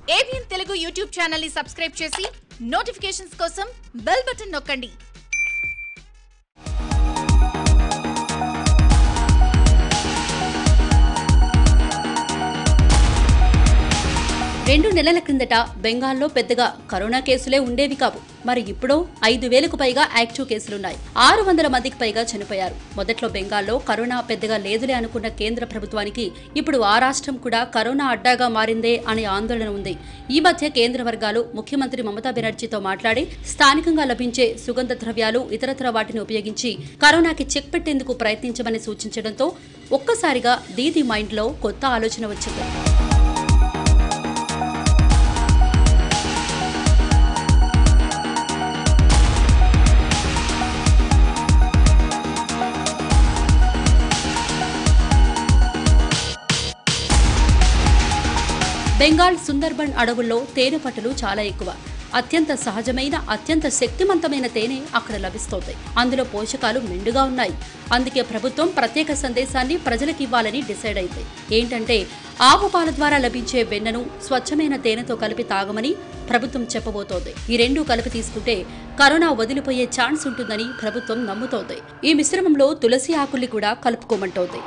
ABN Telugu YouTube channel ని subscribe చేసి notifications కోసం బెల్ బటన్ నొక్కండి రెండు నెలల క్రిందట బెంగాల్లో పెద్దగా కరోనా కేసులే ఉండేవి కావు మరి ఇప్పుడు ఐదు వేలకు పైగా యాక్టివ్ కేసులున్నాయి ఆరు వందల మందికి పైగా చనిపోయారు మొదట్లో బెంగాల్లో కరోనా పెద్దగా లేదులే అనుకున్న కేంద్ర ప్రభుత్వానికి ఇప్పుడు ఆ రాష్ట్రం కూడా కరోనా అడ్డాగా మారిందే అనే ఆందోళన ఉంది ఈ మధ్య కేంద్ర వర్గాలు ముఖ్యమంత్రి మమతా బెనర్జీతో మాట్లాడి స్థానికంగా లభించే సుగంధ ద్రవ్యాలు ఇతరత్ర వాటిని ఉపయోగించి కరోనాకి చెక్ పెట్టేందుకు ప్రయత్నించమని సూచించడంతో ఒక్కసారిగా దీది మైండ్లో కొత్త ఆలోచన వచ్చింది బెంగాల్ సుందర్బన్ అడవుల్లో తేనె పట్టులు చాలా ఎక్కువ అత్యంత సహజమైన అత్యంత శక్తివంతమైన తేనె అక్కడ లభిస్తోంది అందులో పోషకాలు మెండుగా ఉన్నాయి అందుకే ప్రభుత్వం ప్రత్యేక సందేశాన్ని ప్రజలకు ఇవ్వాలని డిసైడ్ అయింది ఏంటంటే ఆవు పాల ద్వారా లభించే వెన్నను స్వచ్ఛమైన తేనెతో కలిపి తాగమని ప్రభుత్వం చెప్పబోతోంది ఈ రెండు కలిపి తీసుకుంటే కరోనా వదిలిపోయే ఛాన్స్ ఉంటుందని ప్రభుత్వం నమ్ముతోంది ఈ మిశ్రమంలో తులసి ఆకుల్ని కూడా కలుపుకోమంటోంది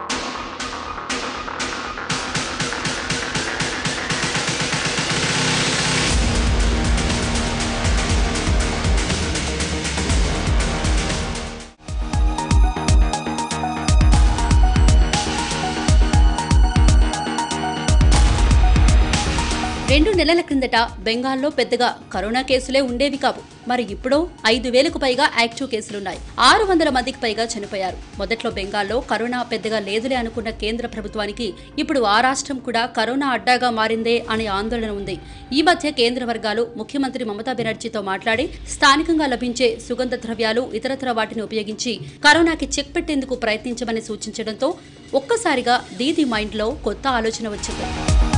రెండు నెలల క్రిందట బెంగాల్లో పెద్దగా కరోనా కేసులే ఉండేవి కావు మరి ఇప్పుడు ఐదు వేలకు పైగా యాక్టివ్ కేసులున్నాయి ఆరు వందల మందికి పైగా చనిపోయారు మొదట్లో బెంగాల్లో కరోనా పెద్దగా లేదులే అనుకున్న కేంద్ర ప్రభుత్వానికి ఇప్పుడు ఆ రాష్ట్రం కూడా కరోనా అడ్డాగా మారిందే అనే ఆందోళన ఉంది ఈ మధ్య కేంద్ర వర్గాలు ముఖ్యమంత్రి మమతా బెనర్జీతో మాట్లాడి స్థానికంగా లభించే సుగంధ ద్రవ్యాలు ఇతరత్ర వాటిని ఉపయోగించి కరోనాకి చెక్ పెట్టేందుకు ప్రయత్నించమని సూచించడంతో ఒక్కసారిగా దీది మైండ్లో కొత్త ఆలోచన వచ్చింది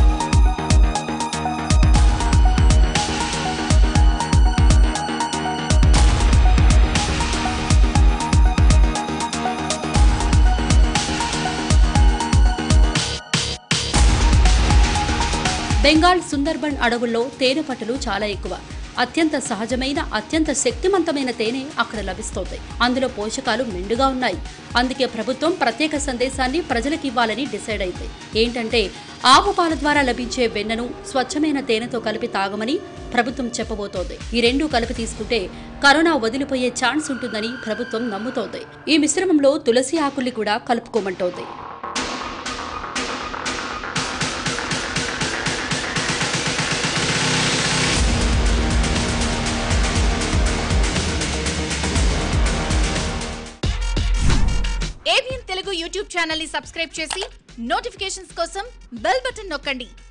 బెంగాల్ సుందర్బన్ అడవుల్లో తేనె పట్టులు చాలా ఎక్కువ అత్యంత సహజమైన అత్యంత శక్తివంతమైన తేనె అక్కడ లభిస్తోంది అందులో పోషకాలు మెండుగా ఉన్నాయి అందుకే ప్రభుత్వం ప్రత్యేక సందేశాన్ని ప్రజలకు ఇవ్వాలని డిసైడ్ అయింది ఏంటంటే ఆవు పాల ద్వారా లభించే వెన్నను స్వచ్ఛమైన తేనెతో కలిపి తాగమని ప్రభుత్వం చెప్పబోతోంది ఈ రెండు కలిపి తీసుకుంటే కరోనా వదిలిపోయే ఛాన్స్ ఉంటుందని ప్రభుత్వం నమ్ముతోంది ఈ మిశ్రమంలో తులసి ఆకుల్ని కూడా కలుపుకోమంటోంది ఏబిఎన్ తెలుగు యూట్యూబ్ ఛానల్ ని సబ్స్క్రైబ్ చేసి నోటిఫికేషన్స్ కోసం బెల్ బటన్ నొక్కండి